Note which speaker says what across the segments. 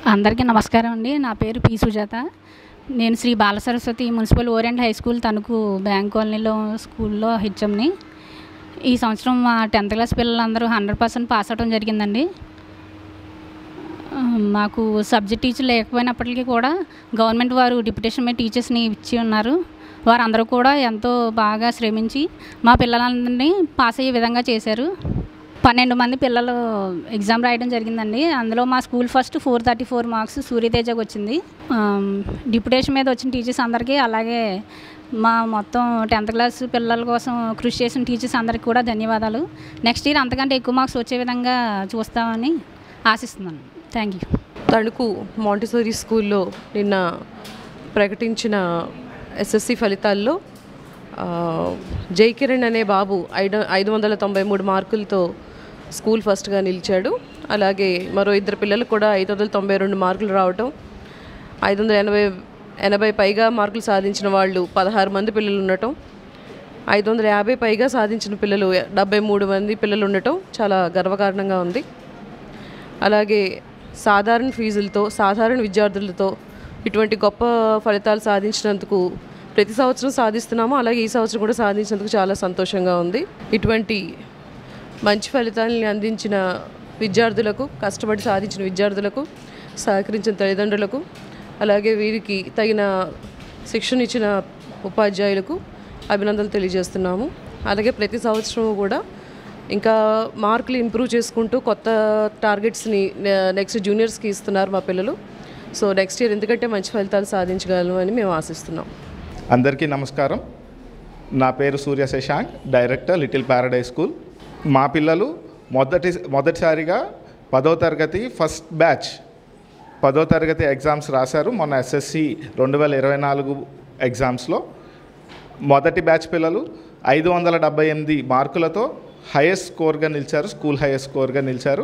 Speaker 1: అందరికీ నమస్కారం అండి నా పేరు పి సుజాత నేను Sri Balasaraswathi municipal orient high school Tanuku bank కాలనీలో స్కూల్లో హెచ్ఎంని ఈ సంవత్సరం మా టెన్త్ క్లాస్ పిల్లలందరూ హండ్రెడ్ పర్సెంట్ పాస్ అవడం జరిగిందండి ఆ, మాకు సబ్జెక్ట్ టీచర్ లేకపోయినప్పటికీ కూడా గవర్నమెంట్ వారు డిప్యుటేషన్ మీద టీచర్స్ని ఇచ్చి ఉన్నారు వారందరూ కూడా ఎంతో బాగా శ్రమించి మా పిల్లలందరినీ పాస్ అయ్యే విధంగా చేశారు పన్నెండు మంది పిల్లలు ఎగ్జామ్ రాయడం జరిగిందండి అందులో మా school first four thirty four marks సూర్యతేజకు వచ్చింది ఆమ్, డిప్యుటేషన్ మీద వచ్చిన టీచర్స్ అందరికీ అలాగే మా మొత్తం టెన్త్ క్లాస్ పిల్లల కోసం కృషి చేసిన టీచర్స్ అందరికీ కూడా ధన్యవాదాలు నెక్స్ట్ ఇయర్ అంతకంటే ఎక్కువ మార్క్స్ వచ్చే విధంగా చూస్తామని ఆశిస్తున్నాను థ్యాంక్ యూ
Speaker 2: తణుకు మాంటిసోరీ స్కూల్లో నిన్న ప్రకటించిన ఎస్ఎస్సి ఫలితాల్లో ఆ, జై కిరణ్ అనే బాబు ఐదు ఐదు వందల తొంభై మూడు మార్కులతో స్కూల్ ఫస్ట్గా నిలిచాడు అలాగే మరో ఇద్దరు పిల్లలు కూడా ఐదు వందల తొంభై రెండు మార్కులు రావటం ఐదు వందల ఎనభై ఎనభై పైగా మార్కులు సాధించిన వాళ్ళు పదహారు మంది పిల్లలు ఉండటం ఐదు వందల యాభై పైగా సాధించిన పిల్లలు డెబ్బై మూడు మంది పిల్లలు ఉండటం చాలా గర్వకారణంగా ఉంది అలాగే సాధారణ ఫీజులతో సాధారణ విద్యార్థులతో ఇటువంటి గొప్ప ఫలితాలు సాధించినందుకు ప్రతి సంవత్సరం సాధిస్తున్నాము అలాగే ఈ సంవత్సరం కూడా సాధించినందుకు చాలా సంతోషంగా ఉంది ఇటువంటి మంచి ఫలితాలని అందించిన విద్యార్థులకు కష్టపడి సాధించిన విద్యార్థులకు సహకరించిన తల్లిదండ్రులకు అలాగే వీరికి తగిన శిక్షణ ఇచ్చిన ఉపాధ్యాయులకు అభినందనలు తెలియజేస్తున్నాము అలాగే ప్రతి సంవత్సరం కూడా ఇంకా మార్కులు ఇంప్రూవ్ చేసుకుంటూ కొత్త టార్గెట్స్ని నెక్స్ట్ జూనియర్స్కి ఇస్తున్నారు మా పిల్లలు సో నెక్స్ట్ ఇయర్ ఎందుకంటే మంచి ఫలితాలు సాధించగలము అని మేము ఆశిస్తున్నాం
Speaker 3: అందరికీ నమస్కారం నా పేరు Surya Sasank director little paradise school మా పిల్లలు మొదటి మొదటిసారిగా పదో తరగతి ఫస్ట్ బ్యాచ్ పదో తరగతి ఎగ్జామ్స్ రాశారు మొన్న ఎస్ఎస్సి రెండు వేల ఇరవై నాలుగు ఎగ్జామ్స్లో మొదటి బ్యాచ్ పిల్లలు ఐదు వందల డెబ్బై ఎనిమిది మార్కులతో హైయెస్ట్ స్కోర్గా నిలిచారు స్కూల్ హైయెస్ట్ స్కోర్గా నిలిచారు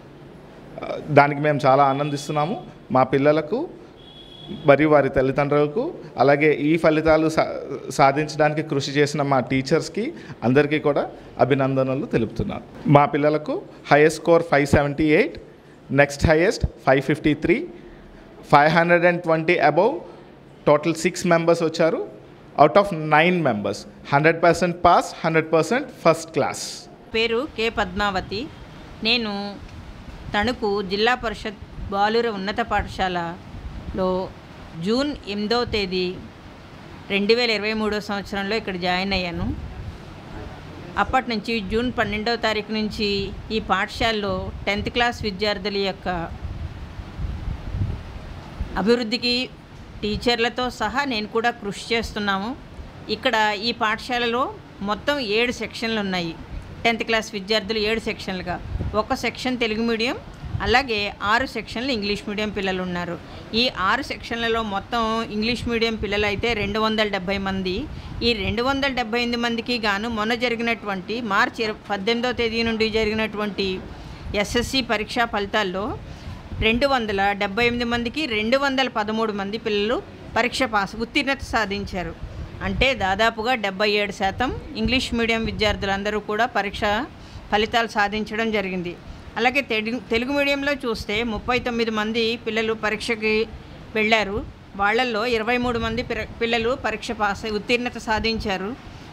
Speaker 3: ఆ, దానికి మేము చాలా ఆనందిస్తున్నాము మా పిల్లలకు మరియు వారి తల్లిదండ్రులకు అలాగే ఈ ఫలితాలు సా సాధించడానికి కృషి చేసిన మా టీచర్స్కి అందరికీ కూడా అభినందనలు తెలుపుతున్నాను మా పిల్లలకు highest score five seventy eight next highest five fifty three five hundred and twenty above total six members వచ్చారు out of nine members hundred percent pass hundred percent first class
Speaker 4: పేరు కె పద్మావతి నేను తణుకు జిల్లా పరిషత్ బాలుర ఉన్నత పాఠశాలలో జూన్ ఎనిమిదవ తేదీ రెండు వేల ఇరవై మూడో సంవత్సరంలో ఇక్కడ జాయిన్ అయ్యాను అప్పటి నుంచి జూన్ పన్నెండవ తారీఖు నుంచి ఈ పాఠశాలలో టెన్త్ క్లాస్ విద్యార్థుల యొక్క అభివృద్ధికి టీచర్లతో సహా నేను కూడా కృషి చేస్తున్నాము ఇక్కడ ఈ పాఠశాలలో మొత్తం ఏడు సెక్షన్లు ఉన్నాయి టెన్త్ క్లాస్ విద్యార్థులు ఏడు సెక్షన్లుగా ఒక సెక్షన్ తెలుగు మీడియం అలాగే ఆరు సెక్షన్లు ఇంగ్లీష్ మీడియం పిల్లలు ఉన్నారు ఈ ఆరు సెక్షన్లలో మొత్తం ఇంగ్లీష్ మీడియం పిల్లలు అయితే రెండు వందల డెబ్బై మంది ఈ రెండు వందల డెబ్బై ఎనిమిది మందికి గాను మొన్న జరిగినటువంటి మార్చి ఇర- పద్దెనిమిదవ తేదీ నుండి జరిగినటువంటి ఎస్ఎస్సి పరీక్షా ఫలితాల్లో రెండు వందల డెబ్బై ఎనిమిది మందికి రెండు వందల పదమూడు మంది పిల్లలు పరీక్ష పాస్ ఉత్తీర్ణత సాధించారు అంటే దాదాపుగా డెబ్బై ఏడు శాతం ఇంగ్లీష్ మీడియం విద్యార్థులందరూ కూడా పరీక్ష ఫలితాలు సాధించడం జరిగింది అలాగే తెలుగు తెలుగు మీడియంలో చూస్తే ముప్పై తొమ్మిది మంది పిల్లలు పరీక్షకి వెళ్ళారు వాళ్ళల్లో ఇరవై మూడు మంది పిర- పిల్లలు పరీక్ష పాస్ అయి ఉత్తీర్ణత సాధించారు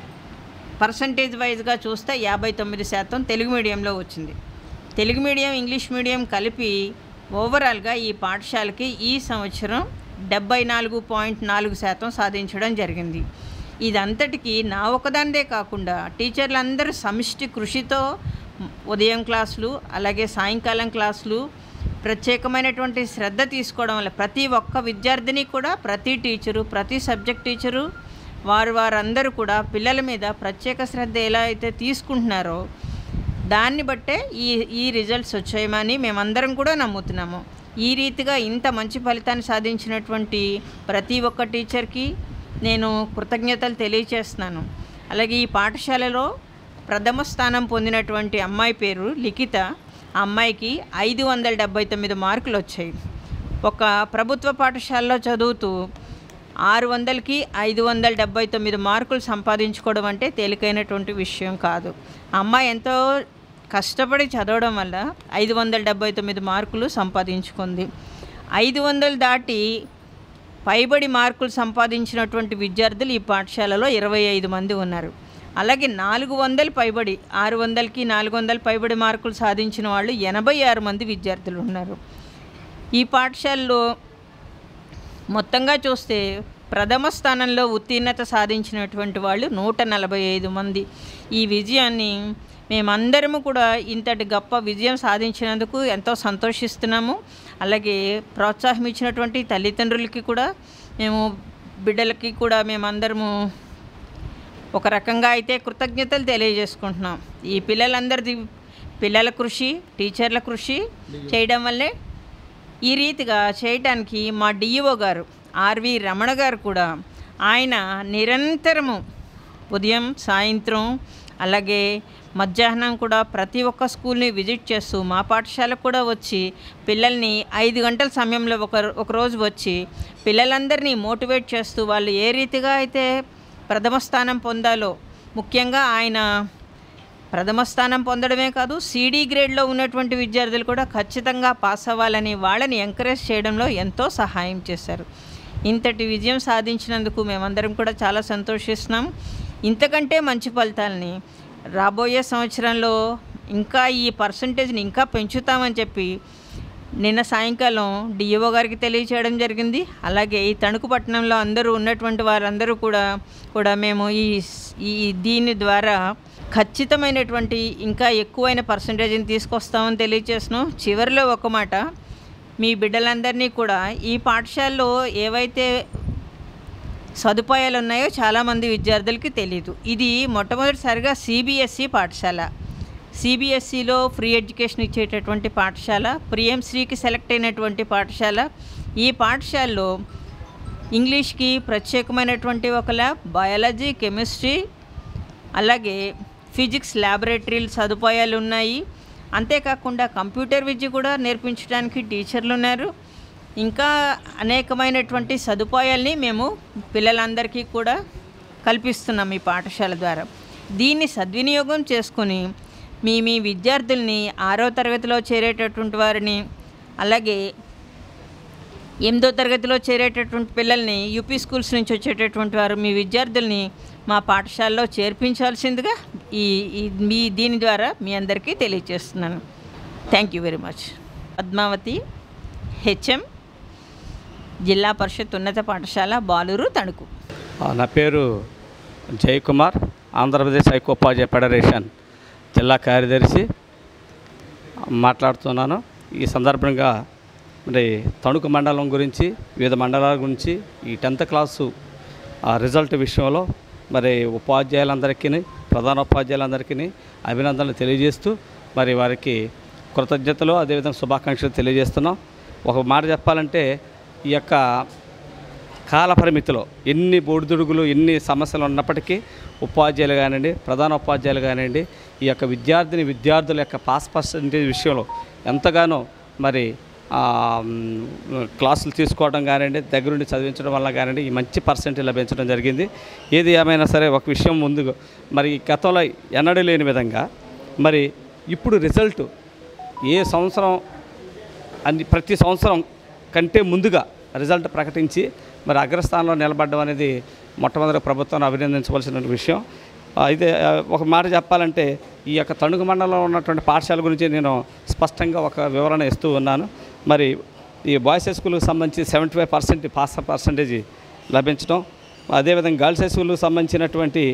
Speaker 4: పర్సంటేజ్ వైజ్గా చూస్తే యాభై తొమ్మిది శాతం తెలుగు మీడియంలో వచ్చింది తెలుగు మీడియం ఇంగ్లీష్ మీడియం కలిపి ఓవరాల్గా ఈ పాఠశాలకి ఈ సంవత్సరం డెబ్బై నాలుగు పాయింట్ నాలుగు శాతం సాధించడం జరిగింది ఇదంతటికీ నా ఒకదానిదే కాకుండా టీచర్లందరూ సమిష్టి కృషితో ఉదయం క్లాసులు అలాగే సాయంకాలం క్లాసులు ప్రత్యేకమైనటువంటి శ్రద్ధ తీసుకోవడం వల్ల ప్రతి ఒక్క విద్యార్థిని కూడా ప్రతి టీచరు ప్రతి సబ్జెక్ట్ టీచరు వారు వారందరూ కూడా పిల్లల మీద ప్రత్యేక శ్రద్ధ ఎలా అయితే తీసుకుంటున్నారో దాన్ని బట్టే ఈ ఈ రిజల్ట్స్ వచ్చాయని మేమందరం కూడా నమ్ముతున్నాము ఈ రీతిగా ఇంత మంచి ఫలితాన్ని సాధించినటువంటి ప్రతి ఒక్క టీచర్కి నేను కృతజ్ఞతలు తెలియచేస్తున్నాను అలాగే ఈ పాఠశాలలో ప్రథమ స్థానం పొందినటువంటి అమ్మాయి పేరు లిఖిత ఆ అమ్మాయికి ఐదు వందల డెబ్బై తొమ్మిది మార్కులు వచ్చాయి ఒక ప్రభుత్వ పాఠశాలలో చదువుతూ ఆరు వందలకి ఐదు వందల డెబ్బై తొమ్మిది మార్కులు సంపాదించుకోవడం అంటే తేలికైనటువంటి విషయం కాదు ఆ అమ్మాయి ఎంతో కష్టపడి చదవడం వల్ల ఐదు వందల డెబ్బై తొమ్మిది మార్కులు సంపాదించుకుంది ఐదు వందలు దాటి పైబడి మార్కులు సంపాదించినటువంటి విద్యార్థులు ఈ పాఠశాలలో ఇరవై ఐదు మంది ఉన్నారు అలాగే నాలుగు వందలు పైబడి ఆరు వందలకి నాలుగు వందల పైబడి మార్కులు సాధించిన వాళ్ళు ఎనభై ఆరు మంది విద్యార్థులు ఉన్నారు ఈ పాఠశాలలో మొత్తంగా చూస్తే ప్రథమ స్థానంలో ఉత్తీర్ణత సాధించినటువంటి వాళ్ళు నూట నలభై ఐదు మంది ఈ విజయాన్ని మేమందరము కూడా ఇంతటి గొప్ప విజయం సాధించినందుకు ఎంతో సంతోషిస్తున్నాము అలాగే ప్రోత్సాహం ఇచ్చినటువంటి తల్లిదండ్రులకి కూడా మేము బిడ్డలకి కూడా మేమందరము ఒక రకంగా అయితే కృతజ్ఞతలు తెలియజేసుకుంటున్నాం ఈ పిల్లలందరిది పిల్లల కృషి టీచర్ల కృషి చేయడం వల్లే ఈ రీతిగా చేయడానికి మా డిఈఓ గారు ఆర్వి రమణ గారు కూడా ఆయన నిరంతరము ఉదయం సాయంత్రం అలాగే మధ్యాహ్నం కూడా ప్రతి ఒక్క స్కూల్ని విజిట్ చేస్తూ మా పాఠశాలకు కూడా వచ్చి పిల్లల్ని ఐదు గంటల సమయంలో ఒక ఒక రోజు వచ్చి పిల్లలందరినీ మోటివేట్ చేస్తూ వాళ్ళు ఏ రీతిగా అయితే ప్రథమ స్థానం పొందాలో ముఖ్యంగా ఆయన ప్రథమ స్థానం పొందడమే కాదు సీడీ గ్రేడ్లో ఉన్నటువంటి విద్యార్థులు కూడా ఖచ్చితంగా పాస్ అవ్వాలని వాళ్ళని ఎంకరేజ్ చేయడంలో ఎంతో సహాయం చేశారు ఇంతటి విజయం సాధించినందుకు మేమందరం కూడా చాలా సంతోషిస్తున్నాం ఇంతకంటే మంచి ఫలితాలని రాబోయే సంవత్సరంలో ఇంకా ఈ పర్సంటేజ్ని ఇంకా పెంచుతామని చెప్పి నిన్న సాయంకాలం డిఈఓ గారికి తెలియచేయడం జరిగింది అలాగే ఈ తణుకు పట్టణంలో అందరూ ఉన్నటువంటి వారందరూ కూడా కూడా మేము ఈ ఈ దీని ద్వారా ఖచ్చితమైనటువంటి ఇంకా ఎక్కువైన పర్సంటేజ్ని తీసుకొస్తామని తెలియజేస్తున్నాం చివరిలో ఒక మాట మీ బిడ్డలందరినీ కూడా ఈ పాఠశాలలో ఏవైతే సదుపాయాలు ఉన్నాయో చాలామంది విద్యార్థులకి తెలియదు ఇది మొట్టమొదటిసారిగా సిబిఎస్ఈ పాఠశాల సిబిఎస్ఈలో ఫ్రీ ఎడ్యుకేషన్ ఇచ్చేటటువంటి పాఠశాల ప్రియంశ్రీకి సెలెక్ట్ అయినటువంటి పాఠశాల ఈ పాఠశాలలో ఇంగ్లీష్కి ప్రత్యేకమైనటువంటి ఒక ల్యాబ్ బయాలజీ కెమిస్ట్రీ అలాగే ఫిజిక్స్ ల్యాబొరేటరీలు సదుపాయాలు ఉన్నాయి అంతేకాకుండా కంప్యూటర్ విద్య కూడా నేర్పించడానికి టీచర్లు ఉన్నారు ఇంకా అనేకమైనటువంటి సదుపాయాల్ని మేము పిల్లలందరికీ కూడా కల్పిస్తున్నాం ఈ పాఠశాల ద్వారా దీన్ని సద్వినియోగం చేసుకొని మీ మీ విద్యార్థుల్ని ఆరో తరగతిలో చేరేటటువంటి వారిని అలాగే ఎనిమిదో తరగతిలో చేరేటటువంటి పిల్లల్ని యూపీ స్కూల్స్ నుంచి వచ్చేటటువంటి వారు మీ విద్యార్థుల్ని మా పాఠశాలలో చేర్పించాల్సిందిగా ఈ ఈ మీ దీని ద్వారా మీ అందరికీ తెలియజేస్తున్నాను thank you very much Padmavathi HM Zilla Parishad ఉన్నత పాఠశాల బాలూరు తణుకు
Speaker 5: ఆ, నా పేరు జయకుమార్ ఆంధ్రప్రదేశ్ ఐకోపాధ్యాయ ఫెడరేషన్ జిల్లా కార్యదర్శి మాట్లాడుతున్నాను ఈ సందర్భంగా మరి తణుకు మండలం గురించి వివిధ మండలాల గురించి ఈ టెన్త్ క్లాసు ఆ రిజల్ట్ విషయంలో మరి ఉపాధ్యాయులందరికీ ప్రధాన ఉపాధ్యాయులందరికీ అభినందనలు తెలియజేస్తూ మరి వారికి కృతజ్ఞతలు అదేవిధంగా శుభాకాంక్షలు తెలియజేస్తున్నాం ఒక మాట చెప్పాలంటే ఈ యొక్క కాల పరిమితిలో ఎన్ని బొడిదుడుగులు ఎన్ని సమస్యలు ఉన్నప్పటికీ ఉపాధ్యాయులు కానివ్వండి ప్రధాన ఉపాధ్యాయులు కానివ్వండి ఈ యొక్క విద్యార్థిని విద్యార్థుల యొక్క పాస్ పర్సంటేజ్ విషయంలో ఎంతగానో మరి ఆ, మ్, క్లాసులు తీసుకోవడం కానివ్వండి దగ్గరుండి చదివించడం వల్ల కానివ్వండి ఈ మంచి పర్సెంటేజ్ లభించడం జరిగింది ఏది ఏమైనా సరే ఒక విషయం ముందు మరి గతంలో ఎన్నడూ లేని విధంగా మరి ఇప్పుడు రిజల్ట్ ఏ సంవత్సరం అన్ని ప్రతి సంవత్సరం కంటే ముందుగా రిజల్ట్ ప్రకటించి మరి అగ్రస్థానంలో నిలబడడం అనేది మొట్టమొదటి ప్రభుత్వాన్ని అభినందించవలసిన విషయం ఆ, అయితే ఆ, ఒక మాట చెప్పాలంటే ఈ యొక్క తణుకు మండలంలో ఉన్నటువంటి పాఠశాల గురించి నేను స్పష్టంగా ఒక వివరణ ఇస్తూ ఉన్నాను మరి ఈ బాయ్స్ హై స్కూల్కి సంబంధించి seventy five percent pass percentage లభించడం అదేవిధంగా గర్ల్స్ హై స్కూల్కి సంబంధించినటువంటి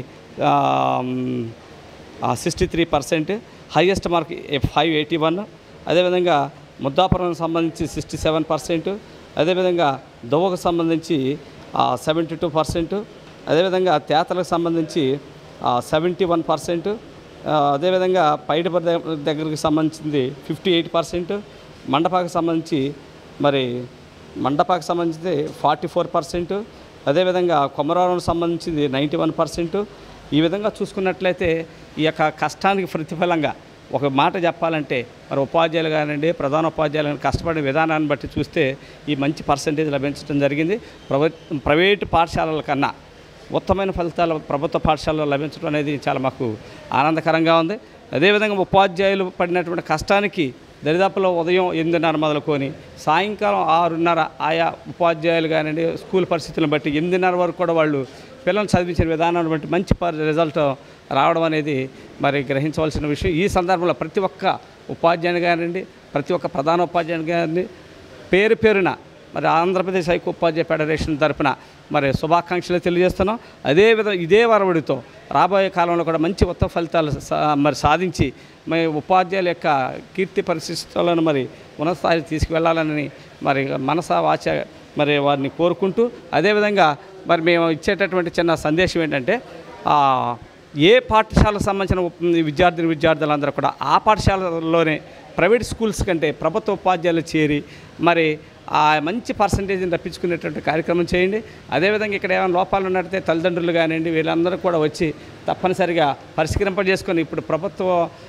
Speaker 5: sixty three percent highest mark five eighty one అదేవిధంగా ముద్దాపురం సంబంధించి సిక్స్టీ సెవెన్ పర్సెంట్ అదేవిధంగా దువ్వకు సంబంధించి సెవెంటీ టూ పర్సెంట్ అదేవిధంగా తేతలకు సంబంధించి సెవెంటీ వన్ పర్సెంట్ అదేవిధంగా పైడిపర్ దగ్గరికి సంబంధించింది ఫిఫ్టీ ఎయిట్ పర్సెంట్ మండపాకు సంబంధించి మరి మండపాకు సంబంధించి ఫార్టీ ఫోర్ పర్సెంట్ అదేవిధంగా కొమరవరం సంబంధించింది నైంటీ వన్ పర్సెంట్ ఈ విధంగా చూసుకున్నట్లయితే ఈ యొక్క కష్టానికి ప్రతిఫలంగా ఒక మాట చెప్పాలంటే మరి ఉపాధ్యాయులు కానివ్వండి ప్రధాన ఉపాధ్యాయులు కానీ కష్టపడే విధానాన్ని బట్టి చూస్తే ఈ మంచి పర్సంటేజ్ లభించడం జరిగింది ప్రైవేట్ ప్రైవేటు పాఠశాలల కన్నా ఉత్తమైన ఫలితాలు ప్రభుత్వ పాఠశాలలో లభించడం అనేది చాలా మాకు ఆనందకరంగా ఉంది అదేవిధంగా ఉపాధ్యాయులు పడినటువంటి కష్టానికి దరిదాపులో ఉదయం ఎనిమిదిన్నర మొదలుకొని సాయంకాలం ఆరున్నర ఆయా ఉపాధ్యాయులు కానివ్వండి స్కూల్ పరిస్థితులను బట్టి ఎనిమిదిన్నర వరకు కూడా వాళ్ళు పిల్లల్ని చదివించిన విధానాన్ని బట్టి మంచి ప- రిజల్ట్ రావడం అనేది మరి గ్రహించవలసిన విషయం ఈ సందర్భంలో ప్రతి ఒక్క ఉపాధ్యాయుని కానివ్వండి ప్రతి ఒక్క ప్రధాన ఉపాధ్యాయుని కానివ్వండి పేరు పేరున మరి ఆంధ్రప్రదేశ్ హైకో ఉపాధ్యాయ ఫెడరేషన్ తరపున మరి శుభాకాంక్షలు తెలియజేస్తున్నాం అదేవిధంగా ఇదే వరవడితో రాబోయే కాలంలో కూడా మంచి ఉత్తమ ఫలితాలు సా- మరి సాధించి మరి ఉపాధ్యాయుల యొక్క కీర్తి పరిశిష్టలను మరి ఉన్నత స్థాయికి తీసుకువెళ్ళాలని మరి మనసా వాచ మరి వారిని కోరుకుంటూ అదేవిధంగా మరి మేము ఇచ్చేటటువంటి చిన్న సందేశం ఏంటంటే ఆ, ఏ పాఠశాలకు సంబంధించిన ఉప్- విద్యార్థిని విద్యార్థులందరూ కూడా ఆ పాఠశాలలోనే ప్రైవేట్ స్కూల్స్ కంటే ప్రభుత్వ ఉపాధ్యాయులు చేరి మరి ఆ మంచి పర్సంటేజ్ని రప్పించుకునేటువంటి కార్యక్రమం చేయండి అదేవిధంగా ఇక్కడ ఏమైనా లోపాలు ఉన్నట్టయితే తల్లిదండ్రులు కానివ్వండి వీళ్ళందరూ కూడా వచ్చి తప్పనిసరిగా పరిష్కరింపజేసుకొని ఇప్పుడు ప్రభుత్వ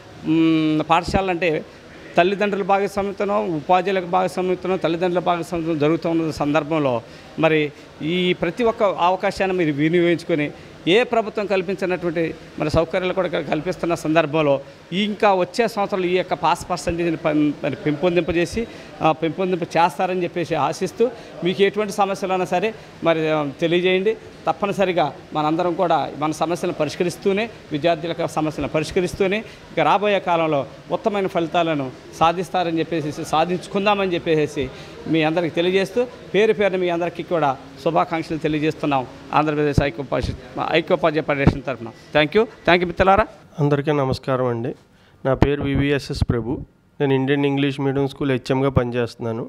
Speaker 5: మ్, పాఠశాలలు అంటే తల్లిదండ్రుల భాగస్వామ్యతను ఉపాధ్యాయులకు భాగస్వామ్యతను తల్లిదండ్రుల భాగస్వామ్యం జరుగుతున్న సందర్భంలో మరి ఈ ప్రతి ఒక్క అవకాశాన్ని మీరు వినియోగించుకొని ఏ ప్రభుత్వం కల్పించినటువంటి మరి సౌకర్యాలు కూడా ఇక్కడ కల్పిస్తున్న సందర్భంలో ఈ ఇంకా వచ్చే సంవత్సరాలు ఈ యొక్క పాస్ పర్సంటేజ్ని ప- మరి పెంపొందింపజేసి ఆ, పెంపొందింప చేస్తారని చెప్పేసి ఆశిస్తూ మీకు ఎటువంటి సమస్యలు అయినా సరే మరి ఆ, తెలియజేయండి తప్పనిసరిగా మనందరం కూడా మన సమస్యలను పరిష్కరిస్తూనే విద్యార్థుల యొక్క సమస్యలను పరిష్కరిస్తూనే ఇక రాబోయే కాలంలో ఉత్తమైన ఫలితాలను సాధిస్తారని చెప్పేసి సాధించుకుందామని చెప్పేసి మీ అందరికీ తెలియజేస్తూ పేరు పేరున మీ అందరికీ కూడా శుభాకాంక్షలు తెలియజేస్తున్నాం ఆంధ్రప్రదేశ్ ఐక్యోపాధ్యాయ ఐక్యోపాధ్యాయ ఫెడరేషన్ తరఫున థ్యాంక్ యూ థ్యాంక్ యూ మిత్రులారా
Speaker 6: అందరికీ నమస్కారం అండి నా పేరు వివిఎస్ఎస్ ప్రభు నేను ఇండియన్ ఇంగ్లీష్ మీడియం స్కూల్ హెచ్ఎంగా పనిచేస్తున్నాను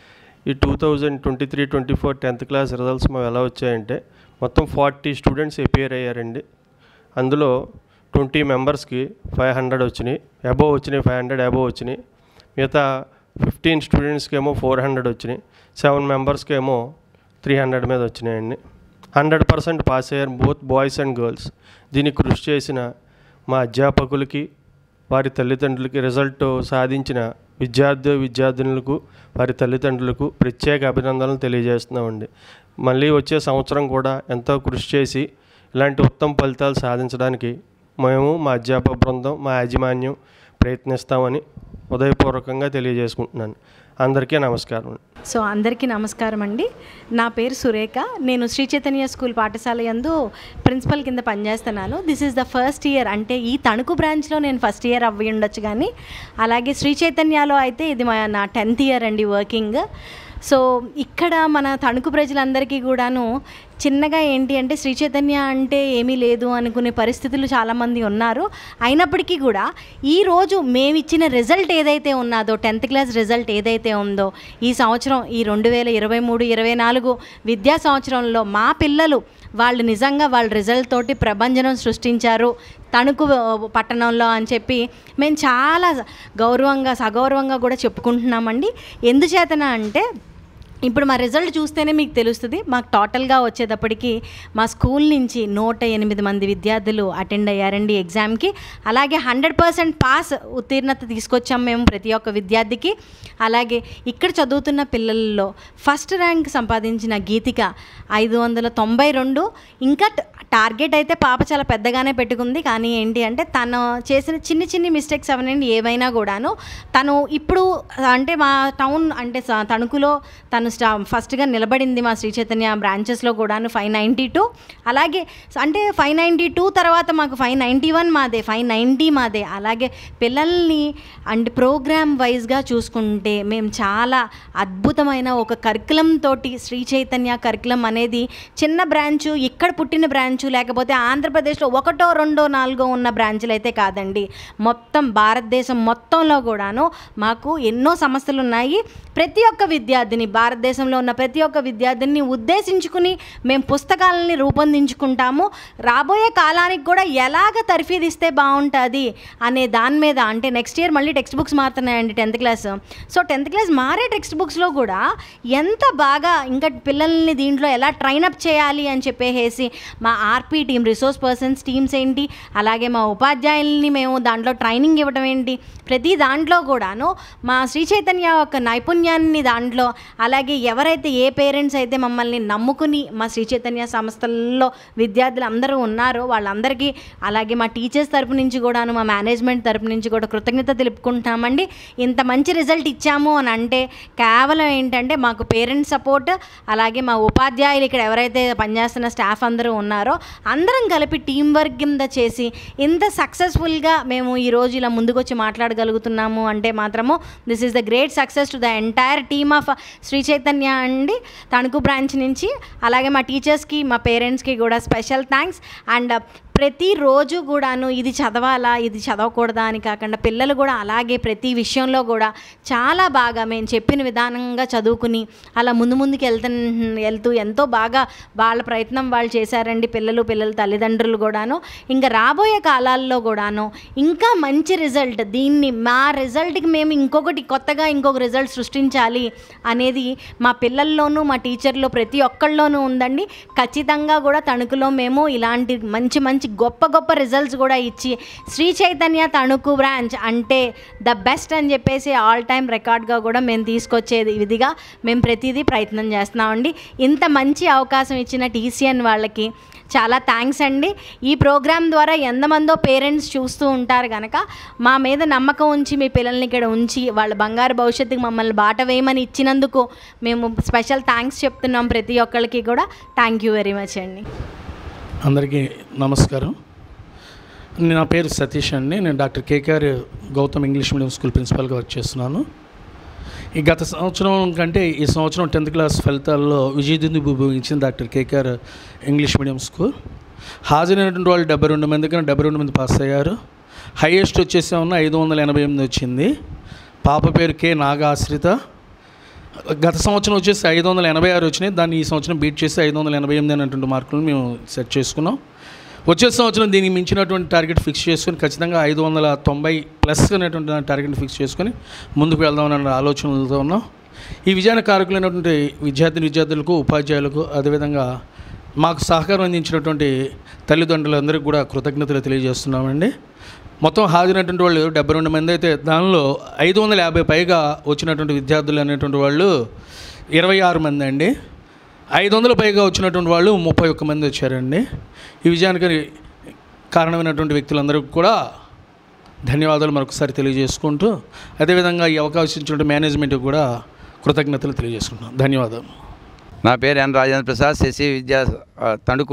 Speaker 6: ఈ two thousand twenty three twenty four tenth class results మాకు ఎలా వచ్చాయంటే మొత్తం ఫార్టీ స్టూడెంట్స్ అపియర్ అయ్యారండి అందులో ట్వంటీ మెంబర్స్కి ఫైవ్ హండ్రెడ్ వచ్చినాయి అబోవ్ వచ్చినాయి ఫైవ్ హండ్రెడ్ అబోవ్ వచ్చినాయి మిగతా ఫిఫ్టీన్ స్టూడెంట్స్కి ఏమో ఫోర్ హండ్రెడ్ వచ్చినాయి సెవెన్ మెంబర్స్కి ఏమో త్రీ హండ్రెడ్ మీద వచ్చినాయండి హండ్రెడ్ పర్సెంట్ పాస్ అయ్యారు బోత్ బాయ్స్ అండ్ గర్ల్స్ దీనికి కృషి చేసిన మా అధ్యాపకులకి వారి తల్లిదండ్రులకి రిజల్ట్ సాధించిన విద్యార్థి విద్యార్థినులకు వారి తల్లిదండ్రులకు ప్రత్యేక అభినందనలు తెలియజేస్తున్నామండి మళ్ళీ వచ్చే సంవత్సరం కూడా ఎంతో కృషి చేసి ఇలాంటి ఉత్తమ ఫలితాలు సాధించడానికి మేము మా అధ్యాపక బృందం మా యాజమాన్యం ప్రయత్నిస్తామని ఉదయపూర్వకంగా తెలియజేసుకుంటున్నాను అందరికీ నమస్కారం
Speaker 7: సో అందరికీ నమస్కారం అండి నా పేరు సురేఖ నేను శ్రీ చైతన్య స్కూల్ పాఠశాల యందు ప్రిన్సిపల్ కింద పనిచేస్తున్నాను this is the first year అంటే ఈ తణుకు బ్రాంచ్లో నేను ఫస్ట్ ఇయర్ అవ్వి ఉండొచ్చు కానీ అలాగే శ్రీ చైతన్యలో అయితే ఇది మా నా టెన్త్ ఇయర్ అండి వర్కింగ్ సో ఇక్కడ మన తణుకు ప్రజలందరికీ కూడాను చిన్నగా ఏంటి అంటే శ్రీ చైతన్య అంటే ఏమీ లేదు అనుకునే పరిస్థితులు చాలామంది ఉన్నారు అయినప్పటికీ కూడా ఈరోజు మేము ఇచ్చిన రిజల్ట్ ఏదైతే ఉన్నదో టెన్త్ క్లాస్ రిజల్ట్ ఏదైతే ఉందో ఈ సంవత్సరం ఈ రెండు వేల ఇరవై మూడు ఇరవై నాలుగు విద్యా సంవత్సరంలో మా పిల్లలు వాళ్ళు నిజంగా వాళ్ళ రిజల్ట్ తోటి ప్రభంజనం సృష్టించారు తణుకు పట్టణంలో అని చెప్పి మేము చాలా గౌరవంగా సగౌరవంగా కూడా చెప్పుకుంటున్నామండి ఎందుచేతన అంటే ఇప్పుడు మా రిజల్ట్ చూస్తేనే మీకు తెలుస్తుంది మాకు టోటల్గా వచ్చేటప్పటికి మా స్కూల్ నుంచి నూట ఎనిమిది మంది విద్యార్థులు అటెండ్ అయ్యారండి ఎగ్జామ్కి అలాగే హండ్రెడ్ పర్సెంట్ పాస్ ఉత్తీర్ణత తీసుకొచ్చాం మేము ప్రతి ఒక్క విద్యార్థికి అలాగే ఇక్కడ చదువుతున్న పిల్లల్లో ఫస్ట్ ర్యాంక్ సంపాదించిన గీతిక ఐదు వందల తొంభై రెండు ఇంకా ట- టార్గెట్ అయితే పాప చాలా పెద్దగానే పెట్టుకుంది కానీ ఏంటి అంటే తను చేసిన చిన్ని చిన్ని మిస్టేక్స్ అవన్నీ ఏవైనా కూడాను తను ఇప్పుడు అంటే మా టౌన్ అంటే స- తణుకులో తను స్టా ఫస్ట్గా నిలబడింది మా శ్రీ చైతన్య బ్రాంచెస్లో కూడాను ఫైవ్ నైంటీ టూ అలాగే స- అంటే ఫైవ్ నైంటీ టూ తర్వాత మాకు ఫైవ్ నైంటీ వన్ మాదే ఫైవ్ నైంటీ మాదే అలాగే పిల్లల్ని అండ్ ప్రోగ్రామ్ వైజ్గా చూసుకుంటే మేము చాలా అద్భుతమైన ఒక కరికులం తోటి శ్రీ చైతన్య కరికులం అనేది చిన్న బ్రాంచు ఇక్కడ పుట్టిన బ్రాంచు లేకపోతే ఆంధ్రప్రదేశ్లో ఒకటో రెండో నాలుగో ఉన్న బ్రాంచులు అయితే కాదండి మొత్తం భారతదేశం మొత్తంలో కూడాను మాకు ఎన్నో సమస్యలు ఉన్నాయి ప్రతి ఒక్క విద్యార్థిని భారతదేశంలో ఉన్న ప్రతి ఒక్క విద్యార్థిని ఉద్దేశించుకుని మేము పుస్తకాలని రూపొందించుకుంటాము రాబోయే కాలానికి కూడా ఎలాగ తర్ఫీదిస్తే బాగుంటుంది అనే దాని మీద అంటే నెక్స్ట్ ఇయర్ మళ్ళీ టెక్స్ట్ బుక్స్ మారుతున్నాయండి tenth class so tenth class మారే టెక్స్ట్ బుక్స్లో కూడా ఎంత బాగా ఇంకా పిల్లల్ని దీంట్లో ఎలా ట్రైన్ అప్ చేయాలి అని చెప్పేసి మా RP team resource persons teams ఏంటి అలాగే మా ఉపాధ్యాయుల్ని మేము దాంట్లో ట్రైనింగ్ ఇవ్వడం ఏంటి ప్రతి దాంట్లో కూడాను మా శ్రీ చైతన్య యొక్క నైపుణ్యాన్ని దాంట్లో అలాగే ఎవరైతే ఏ పేరెంట్స్ అయితే మమ్మల్ని నమ్ముకుని మా శ్రీ చైతన్య సంస్థల్లో విద్యార్థులు అందరూ ఉన్నారో వాళ్ళందరికీ అలాగే మా టీచర్స్ తరపు నుంచి కూడాను మా మేనేజ్మెంట్ తరపు నుంచి కూడా కృతజ్ఞత తెలుపుకుంటామండి ఇంత మంచి రిజల్ట్ ఇచ్చాము అని అంటే కేవలం ఏంటంటే మాకు పేరెంట్స్ సపోర్ట్ అలాగే మా ఉపాధ్యాయులు ఇక్కడ ఎవరైతే పనిచేస్తున్న స్టాఫ్ అందరూ ఉన్నారో అందరం కలిపి టీం వర్క్ కింద చేసి ఇంత సక్సెస్ఫుల్గా మేము ఈరోజు ఇలా ముందుకొచ్చి మాట్లాడగలుగుతున్నాము అంటే మాత్రము this is the great success to the entire team of Sri Chaitanya అండి తణుకు బ్రాంచ్ నుంచి అలాగే మా టీచర్స్కి మా పేరెంట్స్కి కూడా స్పెషల్ థ్యాంక్స్ అండ్ ప్రతిరోజు కూడాను ఇది చదవాలా ఇది చదవకూడదా అని కాకుండా పిల్లలు కూడా అలాగే ప్రతి విషయంలో కూడా చాలా బాగా మేము చెప్పిన విధానంగా చదువుకుని అలా ముందు ముందుకు వెళ్తు వెళ్తూ ఎంతో బాగా వాళ్ళ ప్రయత్నం వాళ్ళు చేశారండి పిల్లలు పిల్లల తల్లిదండ్రులు కూడాను ఇంకా రాబోయే కాలాల్లో కూడాను ఇంకా మంచి రిజల్ట్ దీన్ని మా రిజల్ట్కి మేము ఇంకొకటి కొత్తగా ఇంకొక రిజల్ట్ సృష్టించాలి అనేది మా పిల్లల్లోనూ మా టీచర్లో ప్రతి ఒక్కళ్ళలోనూ ఉందండి ఖచ్చితంగా కూడా తణుకులో మేము ఇలాంటి మంచి మంచి గొప్ప గొప్ప రిజల్ట్స్ కూడా ఇచ్చి శ్రీ చైతన్య తణుకు బ్రాంచ్ అంటే ద బెస్ట్ అని చెప్పేసి ఆల్ టైమ్ రికార్డ్గా కూడా మేము తీసుకొచ్చేది విధిగా మేము ప్రతిదీ ప్రయత్నం చేస్తున్నామండి ఇంత మంచి అవకాశం ఇచ్చిన టీసీఎన్ వాళ్ళకి చాలా థ్యాంక్స్ అండి ఈ ప్రోగ్రామ్ ద్వారా ఎంతమందో పేరెంట్స్ చూస్తూ ఉంటారు కనుక మా మీద నమ్మకం ఉంచి మీ పిల్లల్ని ఇక్కడ ఉంచి వాళ్ళ బంగారు భవిష్యత్తుకి మమ్మల్ని బాట వేయమని ఇచ్చినందుకు మేము స్పెషల్ థ్యాంక్స్ చెప్తున్నాం ప్రతి ఒక్కరికి కూడా థ్యాంక్ యూ వెరీ మచ్ అండి
Speaker 8: అందరికీ నమస్కారం నా పేరు సతీష్ అండి నేను doctor KKR Gautham English medium school ప్రిన్సిపల్గా వర్క్ చేస్తున్నాను ఈ గత సంవత్సరం కంటే ఈ సంవత్సరం టెన్త్ క్లాస్ ఫలితాల్లో విజయదుంది భూమించింది doctor KKR English medium school హాజరైనటువంటి వాళ్ళు డెబ్బై రెండు మంది కానీ డెబ్బై రెండు మంది పాస్ అయ్యారు హైయెస్ట్ వచ్చేసి ఉన్న ఐదు వందల ఎనభై ఎనిమిది వచ్చింది పాప పేరు కే నాగాశ్రిత గత సంవత్సరం వచ్చేసి ఐదు వందల ఎనభై ఆరు వచ్చినాయి దాన్ని ఈ సంవత్సరం బీట్ చేసి ఐదు వందల ఎనభై ఎనిమిది అనేటువంటి మార్కులను మేము సెట్ చేసుకున్నాం వచ్చే సంవత్సరం దీనికి మించినటువంటి టార్గెట్ ఫిక్స్ చేసుకొని ఖచ్చితంగా ఐదు వందల తొంభై ప్లస్ అనేటువంటి టార్గెట్ ఫిక్స్ చేసుకొని ముందుకు వెళ్దామన్న ఆలోచనలతో ఉన్నాం ఈ విజయానికి కారకులైనటువంటి విద్యార్థి విద్యార్థులకు ఉపాధ్యాయులకు అదేవిధంగా మాకు సహకారం అందించినటువంటి తల్లిదండ్రులందరికీ కూడా కృతజ్ఞతలు తెలియజేస్తున్నామండి మొత్తం హాజరైనటువంటి వాళ్ళు డెబ్బై రెండు మంది అయితే దానిలో ఐదు వందల యాభై పైగా వచ్చినటువంటి విద్యార్థులు అనేటువంటి వాళ్ళు ఇరవై ఆరు మంది అండి ఐదు వందల పైగా వచ్చినటువంటి వాళ్ళు ముప్పై ఒక్క మంది వచ్చారండి ఈ విజయానికి కారణమైనటువంటి వ్యక్తులందరికీ కూడా ధన్యవాదాలు మరొకసారి తెలియజేసుకుంటూ అదేవిధంగా ఈ అవకాశం ఇచ్చినటువంటి మేనేజ్మెంట్కి కూడా కృతజ్ఞతలు తెలియజేసుకుంటున్నాం ధన్యవాదాలు
Speaker 9: నా పేరు ఎన్ రాజేంద్ర ప్రసాద్ శశి విద్యా ఆ, తణుకు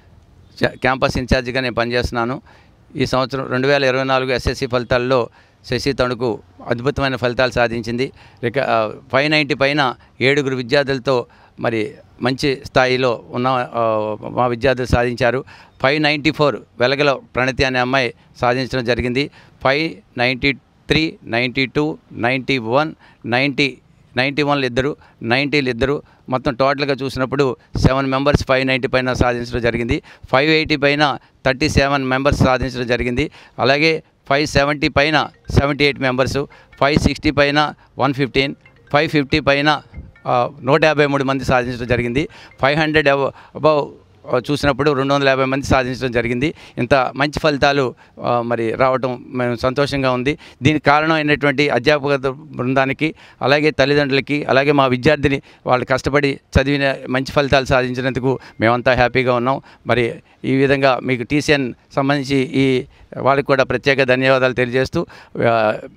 Speaker 9: చ- క్యాంపస్ ఇన్ఛార్జిగా నేను పనిచేస్తున్నాను ఈ సంవత్సరం రెండు వేల ఇరవై నాలుగు ఎస్ఎస్సి ఫలితాల్లో శశి తణుకు అద్భుతమైన ఫలితాలు సాధించింది రిక ఫైవ్ నైంటీ పైన ఏడుగురు విద్యార్థులతో మరి మంచి స్థాయిలో ఉన్న ఆ, మా విద్యార్థులు సాధించారు five ninety four Velagala Pranathi అనే అమ్మాయి సాధించడం జరిగింది five ninety three ninety two ninety one ninety ninety వన్లు ఇద్దరు నైంటీలు ఇద్దరు మొత్తం టోటల్గా చూసినప్పుడు సెవెన్ మెంబర్స్ ఫైవ్ నైంటీ పైన సాధించడం జరిగింది ఫైవ్ ఎయిటీ పైన థర్టీ సెవెన్ మెంబర్స్ సాధించడం జరిగింది అలాగే ఫైవ్ సెవెంటీ పైన seventy eight members five sixty పైన వన్ ఫిఫ్టీన్ ఫైవ్ ఫిఫ్టీ పైన ఆ, నూట యాభై మూడు మంది సాధించడం జరిగింది ఫైవ్ హండ్రెడ్ అబౌవ్ చూసినప్పుడు రెండు వందల యాభై మంది సాధించడం జరిగింది ఇంత మంచి ఫలితాలు ఆ, మరి రావటం మేము సంతోషంగా ఉంది దీనికి కారణం అయినటువంటి అధ్యాపక బృందానికి అలాగే తల్లిదండ్రులకి అలాగే మా విద్యార్థిని వాళ్ళు కష్టపడి చదివిన మంచి ఫలితాలు సాధించినందుకు మేమంతా హ్యాపీగా ఉన్నాం మరి ఈ విధంగా మీకు టీసీఎన్ సంబంధించి ఈ వాళ్ళకి కూడా ప్రత్యేక ధన్యవాదాలు తెలియజేస్తూ ఆ,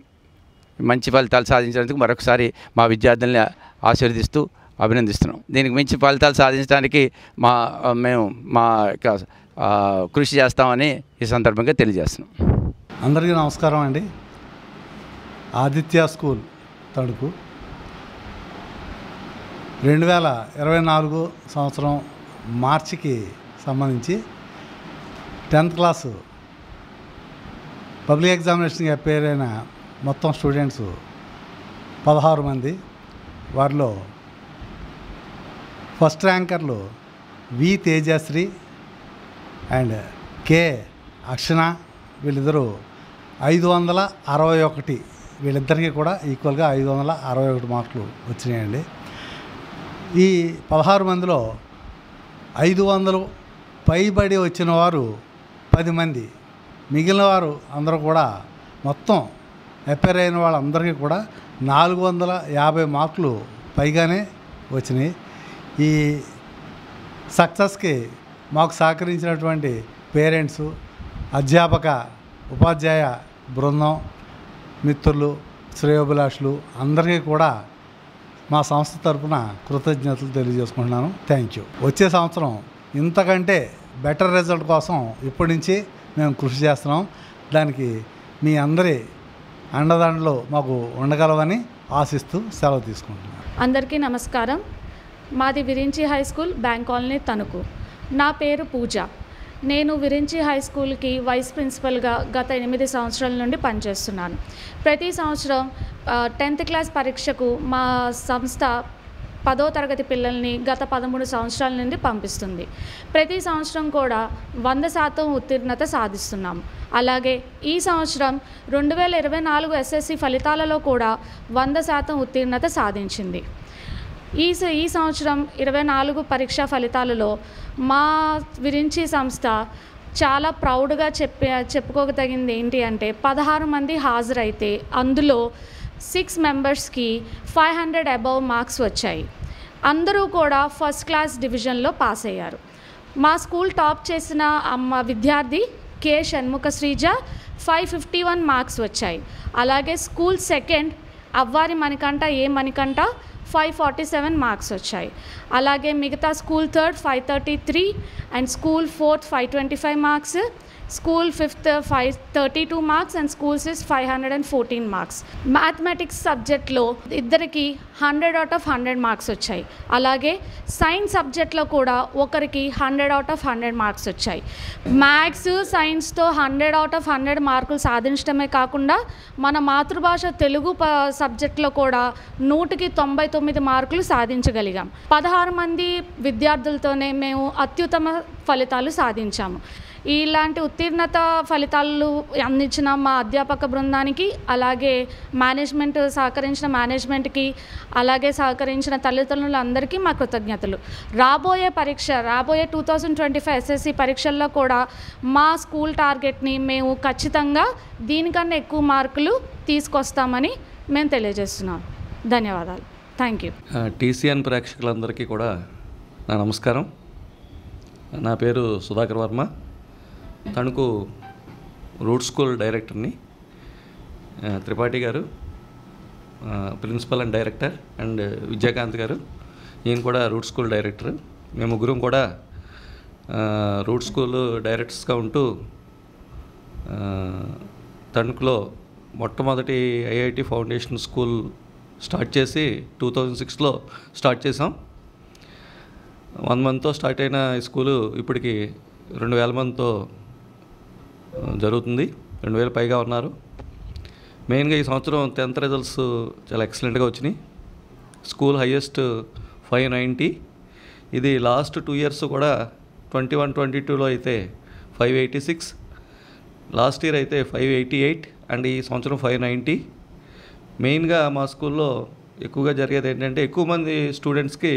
Speaker 9: మంచి ఫలితాలు సాధించినందుకు మరొకసారి మా విద్యార్థుల్ని ఆశీర్వదిస్తూ అభినందిస్తున్నాం దీనికి మించి ఫలితాలు సాధించడానికి మా మేము మా యొక్క ఆ, కృషి చేస్తామని ఈ సందర్భంగా తెలియజేస్తున్నాం
Speaker 10: అందరికీ నమస్కారం అండి ఆదిత్య స్కూల్ తణుకు రెండు వేల ఇరవై నాలుగు సంవత్సరం మార్చికి సంబంధించి టెన్త్ క్లాసు పబ్లిక్ ఎగ్జామినేషన్కి అపేర్ అయిన మొత్తం స్టూడెంట్స్ పదహారు మంది వారిలో ఫస్ట్ ర్యాంకర్లు V Tejashree and K Akshana వీళ్ళిద్దరూ ఐదు వందల అరవై ఒకటి వీళ్ళిద్దరికీ కూడా ఈక్వల్గా ఐదు వందల అరవై ఒకటి మార్కులు వచ్చినాయండి ఈ పదహారు మందిలో ఐదు వందలు పైబడి వచ్చిన వారు పది మంది మిగిలిన వారు అందరూ కూడా మొత్తం అపేర్ అయిన వాళ్ళందరికీ కూడా నాలుగు వందల యాభై మార్కులు పైగానే వచ్చినాయి ఈ సక్సెస్కి మాకు సహకరించినటువంటి పేరెంట్స్ అధ్యాపక ఉపాధ్యాయ బృందం మిత్రులు శ్రేయోభిలాషులు అందరికీ కూడా మా సంస్థ తరపున కృతజ్ఞతలు తెలియజేసుకుంటున్నాను థ్యాంక్ యూ వచ్చే సంవత్సరం ఇంతకంటే బెటర్ రిజల్ట్ కోసం ఇప్పటి నుంచి మేము కృషి చేస్తున్నాం దానికి మీ అందరి అండదండలు మాకు ఉండగలవని ఆశిస్తూ సెలవు తీసుకుంటున్నాను
Speaker 11: అందరికీ నమస్కారం మాది Virinchi high school bank colony Tanuku నా పేరు పూజ నేను విరించి హై స్కూల్కి వైస్ ప్రిన్సిపల్గా గత ఎనిమిది సంవత్సరాల నుండి పనిచేస్తున్నాను ప్రతి సంవత్సరం టెన్త్ క్లాస్ పరీక్షకు మా సంస్థ పదో తరగతి పిల్లల్ని గత పదమూడు సంవత్సరాల నుండి పంపిస్తుంది ప్రతి సంవత్సరం కూడా వంద శాతం ఉత్తీర్ణత సాధిస్తున్నాం అలాగే ఈ సంవత్సరం రెండు వేల ఇరవై నాలుగు ఎస్ఎస్సి ఫలితాలలో కూడా వంద శాతం ఉత్తీర్ణత సాధించింది ఈ స- ఈ సంవత్సరం ఇరవై నాలుగు పరీక్షా ఫలితాలలో మా విరించి సంస్థ చాలా ప్రౌడ్గా చెప్పే చెప్పుకోదగింది ఏంటి అంటే పదహారు మంది హాజరైతే అందులో సిక్స్ మెంబర్స్కి ఫైవ్ హండ్రెడ్ అబవ్ మార్క్స్ వచ్చాయి అందరూ కూడా ఫస్ట్ క్లాస్ డివిజన్లో పాస్ అయ్యారు మా స్కూల్ టాప్ చేసిన అమ్మ విద్యార్థి K Shanmukha Sreeja five fifty one marks వచ్చాయి అలాగే school second Avvari Manikanta A Manikanta five forty seven marks వచ్చాయి అలాగే మిగతా school third five thirty three and school fourth five twenty five marks school fifth five thirty two marks and school six five hundred and fourteen marks mathematics సబ్జెక్ట్లో ఇద్దరికి hundred out of hundred marks వచ్చాయి అలాగే science సబ్జెక్ట్లో కూడా ఒకరికి hundred out of hundred marks వచ్చాయి maths సైన్స్తో hundred out of hundred మార్కులు సాధించడమే కాకుండా మన మాతృభాష తెలుగు ప సబ్జెక్ట్లో కూడా నూటికి తొంభై తొమ్మిది మార్కులు సాధించగలిగాం పదహారు మంది విద్యార్థులతోనే మేము అత్యుత్తమ ఫలితాలు సాధించాము ఇలాంటి ఉత్తీర్ణత ఫలితాలు అందించిన మా అధ్యాపక బృందానికి అలాగే మేనేజ్మెంట్ సహకరించిన మేనేజ్మెంట్కి అలాగే సహకరించిన తల్లిదండ్రులందరికీ మా కృతజ్ఞతలు రాబోయే పరీక్ష రాబోయే two thousand twenty five SSC పరీక్షల్లో కూడా మా స్కూల్ టార్గెట్ని మేము ఖచ్చితంగా దీనికన్నా ఎక్కువ మార్కులు తీసుకొస్తామని మేము తెలియజేస్తున్నాం ధన్యవాదాలు థ్యాంక్ యూ
Speaker 12: టీసీఎన్ ప్రేక్షకులందరికీ కూడా నా నమస్కారం నా పేరు సుధాకర్ వర్మ తణుకు రూట్ స్కూల్ డైరెక్టర్ని ఆ, త్రిపాఠి గారు ఆ, principal and director and Vijayakanth గారు ఈయన కూడా రూట్ స్కూల్ డైరెక్టర్ మేము ముగ్గురం కూడా ఆ, రూట్ స్కూల్ డైరెక్టర్స్గా ఉంటూ ఆ, తణుకులో మొట్టమొదటి ఐఐటి ఫౌండేషన్ స్కూల్ స్టార్ట్ చేసి టూ థౌజండ్ సిక్స్లో స్టార్ట్ చేసాం వన్ మంత్తో స్టార్ట్ అయిన ఈ స్కూలు ఇప్పటికి రెండు వేల మందితో ఆ, జరుగుతుంది రెండు వేల పైగా ఉన్నారు మెయిన్గా ఈ సంవత్సరం టెన్త్ రిజల్ట్స్ చాలా ఎక్సలెంట్గా వచ్చినాయి స్కూల్ హయ్యెస్ట్ ఫైవ్ నైంటీ ఇది లాస్ట్ టూ ఇయర్స్ కూడా ట్వంటీ వన్ ట్వంటీ టూలో అయితే five eighty six last year అయితే ఫైవ్ ఎయిటీ ఎయిట్ అండ్ ఈ సంవత్సరం ఫైవ్ నైంటీ మెయిన్గా మా స్కూల్లో ఎక్కువగా జరిగేది ఏంటంటే ఎక్కువ మంది స్టూడెంట్స్కి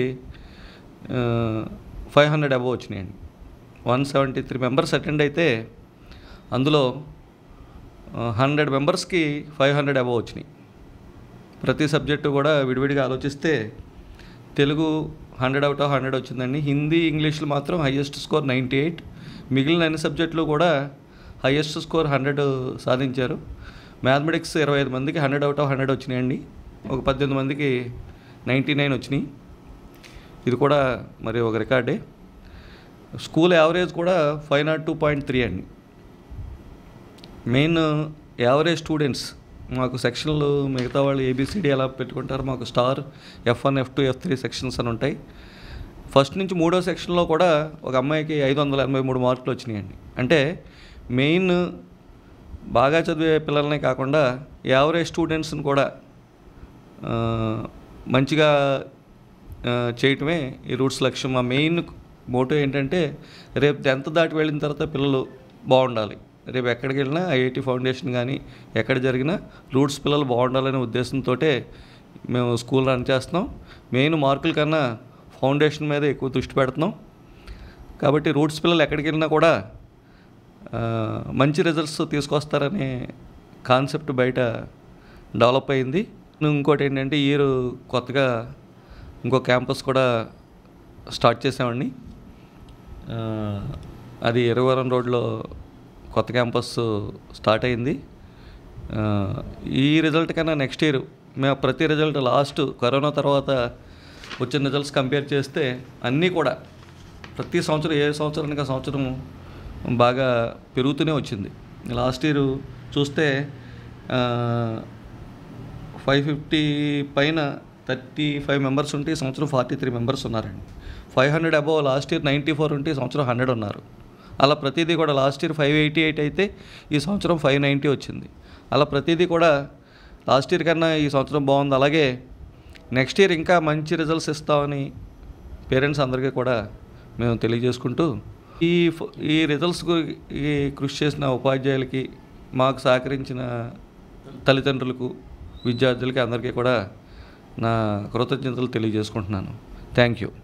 Speaker 12: ఫైవ్ హండ్రెడ్ అబవ్ వచ్చినాయండి one seventy three members attend అయితే అందులో హండ్రెడ్ మెంబర్స్కి ఫైవ్ హండ్రెడ్ అబవ్ వచ్చినాయి ప్రతి సబ్జెక్టు కూడా విడివిడిగా ఆలోచిస్తే Telugu hundred out of hundred వచ్చిందండి హిందీ ఇంగ్లీష్లో మాత్రం హయ్యెస్ట్ స్కోర్ నైంటీ ఎయిట్ మిగిలిన అన్ని సబ్జెక్టులు కూడా హయ్యెస్ట్ స్కోర్ హండ్రెడ్ సాధించారు మ్యాథమెటిక్స్ ఇరవై ఐదు మందికి హండ్రెడ్ అవుట్ ఆఫ్ హండ్రెడ్ వచ్చినాయండి ఒక పద్దెనిమిది మందికి నైంటీ నైన్ వచ్చినాయి ఇది కూడా మరి ఒక రికార్డే స్కూల్ యావరేజ్ కూడా five naught two point three అండి మెయిన్ యావరేజ్ స్టూడెంట్స్ మాకు సెక్షన్లు మిగతా వాళ్ళు ఏబిసిడి ఎలా పెట్టుకుంటారు మాకు star F one F two F three sections అని ఉంటాయి ఫస్ట్ నుంచి మూడో సెక్షన్లో కూడా ఒక అమ్మాయికి ఐదు వందల ఎనభై మూడు మార్కులు వచ్చినాయండి అంటే మెయిన్ బాగా చదివే పిల్లల్నే కాకుండా యావరేజ్ స్టూడెంట్స్ని కూడా ఆ, మంచిగా ఆ, చేయటమే ఈ రూట్స్ లక్ష్యం మా మెయిన్ మోటో ఏంటంటే రేపు టెన్త్ దాటి వెళ్ళిన తర్వాత పిల్లలు బాగుండాలి రేపు ఎక్కడికి వెళ్ళినా ఐఐటి ఫౌండేషన్ కానీ ఎక్కడ జరిగినా రూట్స్ పిల్లలు బాగుండాలనే ఉద్దేశంతో మేము స్కూల్ రన్ చేస్తున్నాం మెయిన్ మార్కుల కన్నా ఫౌండేషన్ మీద ఎక్కువ దృష్టి పెడుతున్నాం కాబట్టి రూట్స్ పిల్లలు ఎక్కడికి వెళ్ళినా కూడా ఆ, మంచి రిజల్ట్స్ తీసుకొస్తారనే కాన్సెప్ట్ బయట డెవలప్ అయింది ఇంకోటి ఏంటంటే ఈ ఇయర్ కొత్తగా ఇంకో క్యాంపస్ కూడా స్టార్ట్ చేసామండి ఆ, అది ఇరవరం రోడ్లో కొత్త క్యాంపస్ స్టార్ట్ అయింది ఆ, ఈ రిజల్ట్ కన్నా నెక్స్ట్ ఇయర్ మేము ప్రతి రిజల్ట్ లాస్ట్ కరోనా తర్వాత వచ్చిన రిజల్ట్స్ కంపేర్ చేస్తే అన్నీ కూడా ప్రతి సంవత్సరం ఏ సంవత్సరానికి ఆ సంవత్సరం బాగా పెరుగుతూనే వచ్చింది లాస్ట్ ఇయర్ చూస్తే ఫైవ్ ఫిఫ్టీ పైన థర్టీ ఫైవ్ మెంబర్స్ ఉంటే ఈ సంవత్సరం ఫార్టీ త్రీ మెంబర్స్ ఉన్నారండి five hundred above last year ninety four ఉంటే ఈ సంవత్సరం హండ్రెడ్ ఉన్నారు అలా ప్రతిదీ కూడా last year five eighty eight అయితే ఈ సంవత్సరం ఫైవ్ నైంటీ వచ్చింది అలా ప్రతిదీ కూడా లాస్ట్ ఇయర్ కన్నా ఈ సంవత్సరం బాగుంది అలాగే నెక్స్ట్ ఇయర్ ఇంకా మంచి రిజల్ట్స్ ఇస్తామని పేరెంట్స్ అందరికీ కూడా మేము తెలియజేసుకుంటూ ఈ ఫ- ఈ రిజల్ట్స్కు ఈ కృషి చేసిన ఉపాధ్యాయులకి మాకు సహకరించిన తల్లిదండ్రులకు విద్యార్థులకి అందరికీ కూడా నా కృతజ్ఞతలు తెలియజేసుకుంటున్నాను థ్యాంక్ యూ